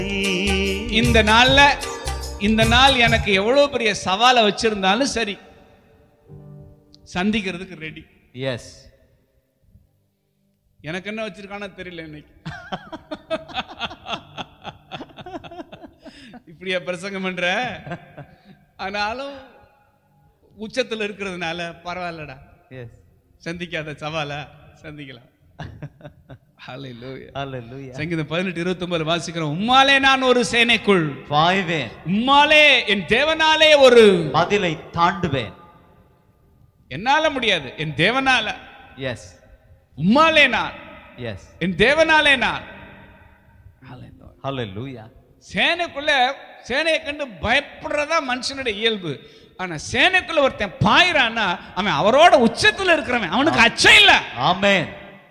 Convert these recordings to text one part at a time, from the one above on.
இந்த நாள்ல இந்த நாள் எனக்கு எவ்வளவு பெரிய சவாலை வச்சிருந்தாலும் சரி சந்திக்கிறதுக்கு ரெடி எஸ் எனக்கு என்ன வச்சிருக்கானோ தெரியல இன்னைக்கு இப்படியா பிரசங்கம் பண்ற ஆனாலும் உச்சத்துல இருக்கிறதுனால பரவாயில்லடா எஸ் சந்திக்காத சவால சந்திக்கலாம் Hallelujah. ஹalleluya சங்கீதம் பதினெட்டு இருபத்தி ஒன்பது வாசிக்கிறோம் உம்மாலே நான் ஒரு சேனைக்குள் பாய்வேன் உம்மாலே என் தேவனாலே ஒரு மதிலை தாண்டுவேன் என்னால முடியாது என் தேவனால எஸ் உம்மாலே நான் எஸ் என் தேவனாலே நான் ஹalleluya சேனைக்குள்ள சேனையை கண்டு பயப்படுறதா மனுஷனுடைய இயல்பு ஆனா சேனைக்குள்ள ஒருத்தன் பாயிறான்னா அவன் அவரோட உச்சத்துல இருக்கிறவன் அவனுக்கு அச்சம் இல்ல ஆமென்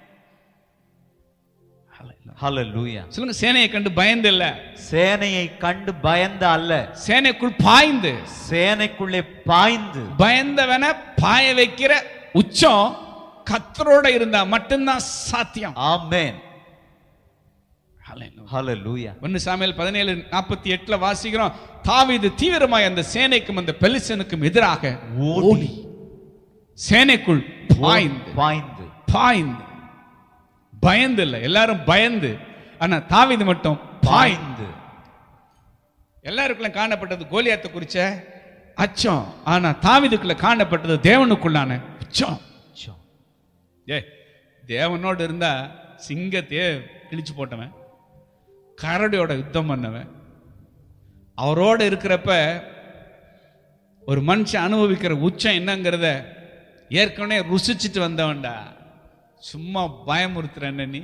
ஹalleluya சொல்லுங்க சேனையை கண்டு பயந்து இல்ல சேனையை கண்டு பயந்த அல்ல சேனைக்குள் பாய்ந்து சேனைக்குள்ளே பாய்ந்து பயந்தவன பாய வைக்கிற உச்சம் கத்தரோட இருந்தா மட்டும்தான் சாத்தியம் ஆமென் ஹalleluya ஒன்னு சாமியல் பதினேழு நாற்பத்தி எட்டுல வாசிக்கிறோம் தாவீது தீவிரமாய் அந்த சேனைக்கும் அந்த பெலிசனுக்கும் எதிராக ஓடி சேனைக்குள் பாய்ந்து பாய்ந்து பாய்ந்து பயந்து இல்ல எல்லாரும் பயந்து ஆனா தாவீது மட்டும் பாய்ந்து பாய்ந்து எல்லாருக்குள்ள காணப்பட்டது கோலியாத்தை குறிச்ச அச்சம் ஆனா தாவீதுக்குள்ள காணப்பட்டது தேவனுக்குள்ளான உச்சம் சோ. ஏ தேவனோடு இருந்தா சிங்கத்தையே கிழிச்சு போட்டவன் கரடியோட யுத்தம் பண்ணவன் அவரோட இருக்கிறப்ப ஒரு மனுஷன் அனுபவிக்கிற உச்சம் என்னங்கிறத ஏற்கனவே ருசிச்சுட்டு வந்தவன்டா சும்மா பயமுறுத்துறேன் நீ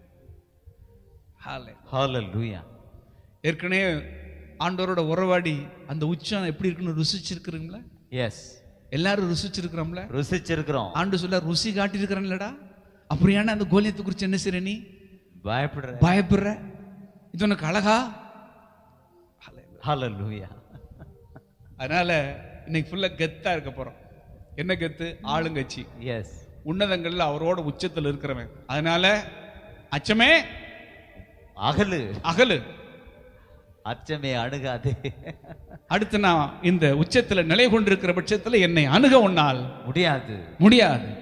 ஹாலே ஹalleluya ஏற்கனவே ஆண்டவரோட உறவாடி அந்த உச்சம் எப்படி இருக்குன்னு ருசிச்சிருக்கிறீங்களா எஸ் எல்லாரும் ருசிச்சிருக்கிறோம்ல ருசிச்சிருக்கிறோம் ஆண்டு சொல்ல ருசி காட்டியிருக்கிறேன்லடா அப்படியான அந்த கோலியத்தை குறித்து என்ன செய்ற நீ பயப்படுற பயப்படுற இது உனக்கு அழகா ஹalleluya அதனால இன்னைக்கு ஃபுல்லா கெத்தா இருக்க போறோம் என்ன கெத்து ஆளுங்கட்சி எஸ் உன்னதங்கள்ல அவரோட உச்சத்துல இருக்கிறவன் அதனால அச்சமே அகலு அகலு அச்சமே அணுகாதே அடுத்து நான் இந்த உச்சத்துல நிலை கொண்டிருக்கிற பட்சத்துல என்னை அணுக உன்னால் முடியாது முடியாது